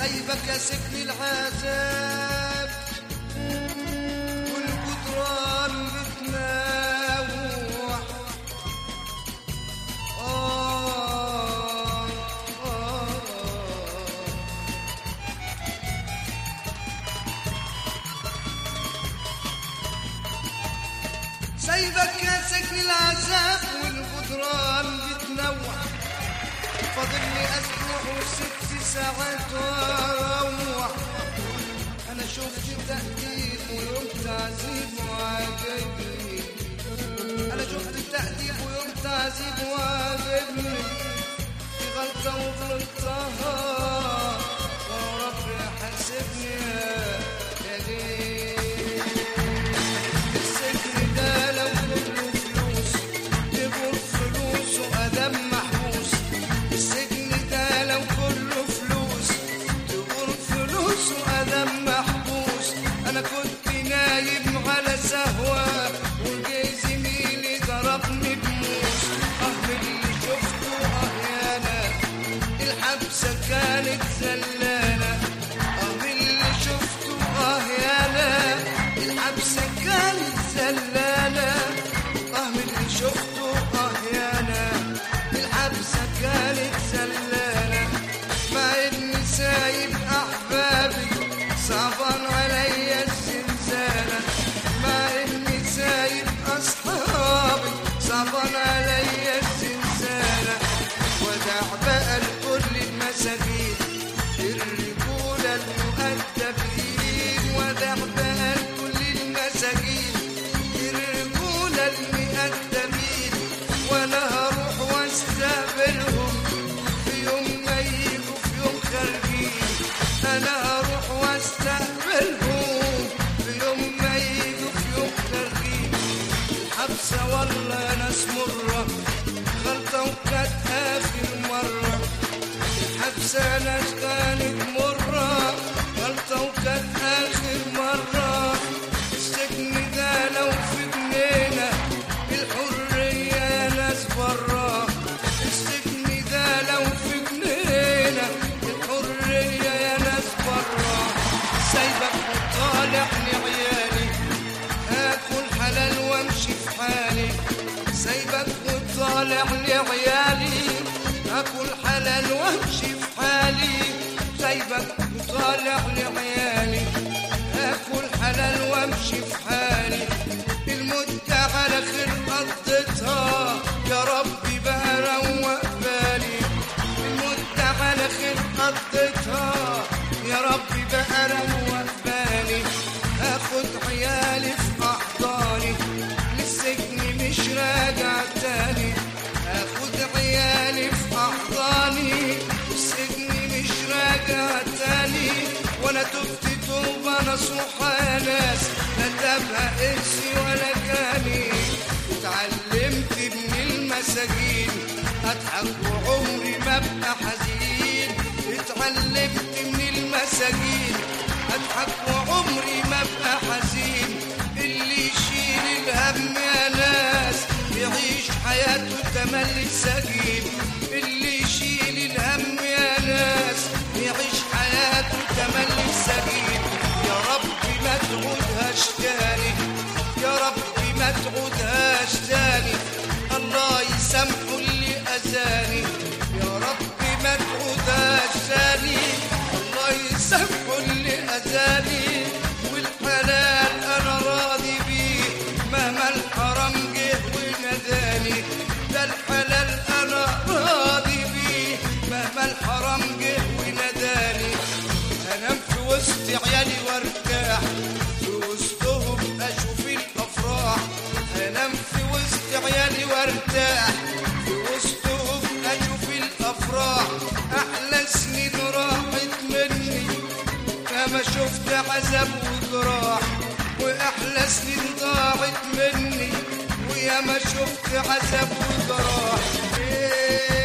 سايبك يا سجن العذاب والجدران بتناوح آه آه سايبك يا سجن العذاب والجدران بتنوع فاضلني اسبوع وست ساعات واروح انا شفت تأديب ويوم تعذيب وعجبني انا شفت تأديب ويوم تعذيب وعجبني في غلطة وغلطتها ورب حاسبني يا يا ليه السجن ده لو كله فلوس تبور فلوس وأدم محبوس السجن ده لو كله فلوس تبور فلوس وأدم محبوس أنا كنت نايم على سهوة وجاي زميلي ضربني بموس أه من اللي شفته أه يا أنا الحبسة كانت زلانة اه من اللي شفته اه يا لا الحبسة كانت زلانة اه من اللي شفته اه يا لا الحبسة كانت زلانة مع اني سايب احبابي صعبان عليا الزنزانة مع اني سايب اصحابي صعبان عليا الزنزانة ودع بقى لكل المساكين الرجولة المؤدبين ودع بقى لكل المساكين الرجولة المؤدبين وانا هروح واستقبلهم في يوم ما يجوا في يوم خارجين انا هروح واستقبلهم في يوم ما يجوا في يوم خارجين الحبسة والله ناس مرة غلطة وكانت آخر مرة الحبسة ناس كانت مرة غلطة وكانت آخر مرة السجن ده لو في جنينة الحرية يا ناس برا السجن ده لو في جنينة الحرية يا ناس برا سايبك وطالع لعيالي اكل حلال وامشي في حالي سايبك وطالع لعيالي اكل حلال وامشي في حالي سايبك وطالع لعيالي اكل حلال وامشي في حالي المدة على خير قضيتها يا ربي بقى روق بالي المدة على خير قضيتها يا ربي بقى روق بالي اخد عيالي في احضاني للسجن مش راجع تاني اخد عيالي في احضاني السجن مش راجع تاني وانا تبت توبة نصوحة يا ناس لا تبقى انسي ولا جاني اتعلمت من المساجين اضحك وعمري ما ابقى حزين اتعلمت من المساجين اضحك وعمري ما ابقى حزين اللي يشيل الهم يا ناس يعيش حياته تملي سجين اللي يشيل الهم يا ناس يعيش حياته تملي سجين يا ربي ما تعودهاش تاني يا ربي ما تعودهاش تاني الله يسامحه اللي اذاني يا ربي ما تعودهاش تاني الله يسامحه اللي اذاني والحلال انا راضي بيه مهما الحرام جه وناداني ده الحلال انا راضي بيه مهما الحرام جه وناداني انام في وسط عيالي وارتاح في وسطهم اشوف الافراح انام في وسط عيالي وارتاح في وسطهم اشوف الافراح احلى سنين راحت مني كما شفت عذاب وجراح واحلى سنين ضاعت مني ويا ما شفت عذاب وجراح إيه